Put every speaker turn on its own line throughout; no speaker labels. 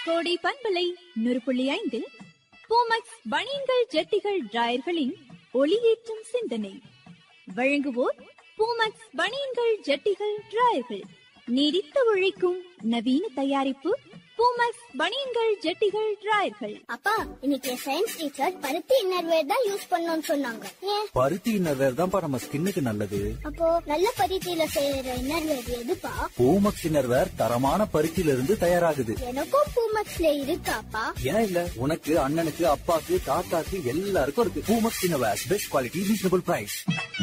கோடை பண்பலை நூறு புள்ளி ஐந்தில் பூமக்ஸ் பனியன்கள் ஜட்டிகள் டிராயர்களின் ஒளியேற்றும் சிந்தனை வழங்குவோர் பூமக்ஸ் பனியன்கள் ஜட்டிகள் டிராயர்கள் நீடித்து உழைக்கும் நவீன தயாரிப்பு பூமக்ஸ் பனியன்கள் ஜட்டிகள் டிராயர்கள்
அப்பா இன்னைக்கு சயின்ஸ் டீச்சர் பருத்தி இன்னர்வேர் தான் யூஸ் பண்ணணும்னு சொன்னாங்க ஏன்
பருத்தி இன்னர்வேர் தான்ப்பா நம்ம ஸ்கின்னுக்கு நல்லது
அப்போ நல்ல பருத்தியில செய்யற இன்னர்வேர் எதுப்பா
பூமக்ஸ் இன்னர்வேர் தரமான பருத்தியில இருந்து தயாராகுது
எனக்கும் பூமக்ஸ்ல இருக்காப்பா
ஏன் இல்ல உனக்கு அண்ணனுக்கு அப்பாக்கு தாத்தாக்கு எல்லாருக்கும் இருக்கு Poomex innerwear best quality reasonable price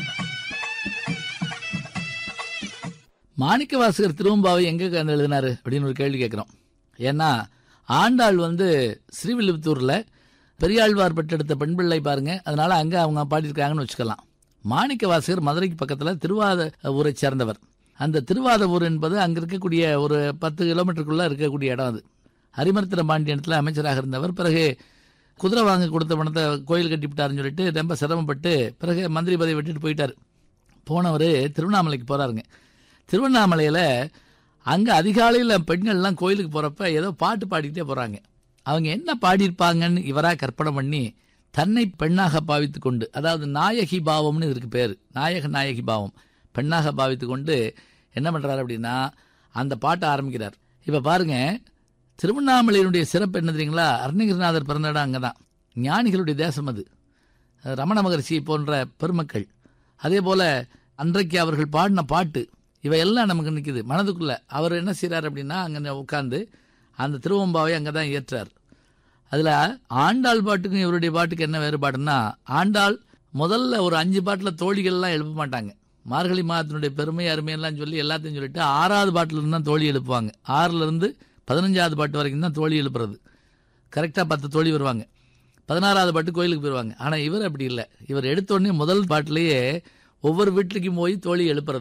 Manikka Vasagar Thiruvempavai எங்க கண்டு எழுதினாரு அப்படின்னு ஒரு கேள்வி கேட்கிறோம் ஏன்னா ஆண்டாள் வந்து ஸ்ரீவில்லிபுத்தூர்ல பெரியாழ்வார் பெற்றெடுத்த பெண் பிள்ளை பாருங்க அதனால அங்க அவங்க பாடியிருக்காங்கன்னு வச்சுக்கலாம் மாணிக்க வாசகர் மதுரைக்கு பக்கத்துல திருவாத ஊரை சேர்ந்தவர் அந்த திருவாத ஊர் என்பது அங்க இருக்கக்கூடிய ஒரு பத்து கிலோமீட்டருக்குள்ள இருக்கக்கூடிய இடம் அது ஹரிமர்த்திர பாண்டியனத்தில் அமைச்சராக இருந்தவர் பிறகு குதிரை வாங்க கொடுத்த பணத்தை கோயில் கட்டிவிட்டாருன்னு சொல்லிட்டு ரொம்ப சிரமப்பட்டு பிறகு மந்திரி பதவி விட்டுட்டு போயிட்டார் போனவர் திருவண்ணாமலைக்கு போறாருங்க திருவண்ணாமலையில் அங்கே அதிகாலையில் பெண்கள்லாம் கோயிலுக்கு போகிறப்ப ஏதோ பாட்டு பாடிக்கிட்டே போகிறாங்க அவங்க என்ன பாடியிருப்பாங்கன்னு இவராக கற்பனை பண்ணி தன்னை பெண்ணாக பாவித்து கொண்டு அதாவது நாயகி பாவம்னு இதற்கு பேர் நாயக நாயகி பாவம் பெண்ணாக பாவித்து கொண்டு என்ன பண்ணுறாரு அப்படின்னா அந்த பாட்டை ஆரம்பிக்கிறார் இப்போ பாருங்க திருவண்ணாமலையினுடைய சிறப்பு என்ன தெரியுங்களா அருணகிரிநாதர் பிறந்த இடம் அங்கே தான் ஞானிகளுடைய தேசம் அது ரமண மகரிஷி போன்ற பெருமக்கள் அதே போல அன்றைக்கு அவர்கள் பாடின பாட்டு இவையெல்லாம் நமக்கு நிற்குது மனதுக்குள்ள அவர் என்ன செய்கிறார் அப்படின்னா அங்கே உட்காந்து அந்த திருவம்பாவை அங்கே தான் ஏற்றார் அதில் ஆண்டாள் பாட்டுக்கும் இவருடைய பாட்டுக்கு என்ன வேறுபாடுன்னா ஆண்டாள் முதல்ல ஒரு அஞ்சு பாட்டில் தோழிகள்லாம் எழுப்ப மாட்டாங்க மார்கழி மாதத்தினுடைய பெருமை அருமையெல்லாம் சொல்லி எல்லாத்தையும் சொல்லிட்டு ஆறாவது பாட்டில் இருந்து தான் தோழி எழுப்புவாங்க ஆறுல இருந்து பதினஞ்சாவது பாட்டு வரைக்கும் தான் தோழி எழுப்புறது கரெக்டாக பத்து தோழி வருவாங்க பதினாறாவது பாட்டு கோயிலுக்கு போயிடுவாங்க ஆனால் இவர் அப்படி இல்லை இவர் எடுத்த உடனே முதல் பாட்டிலேயே ஒவ்வொரு வீட்டுக்கும் போய் தோழி எழுப்புறது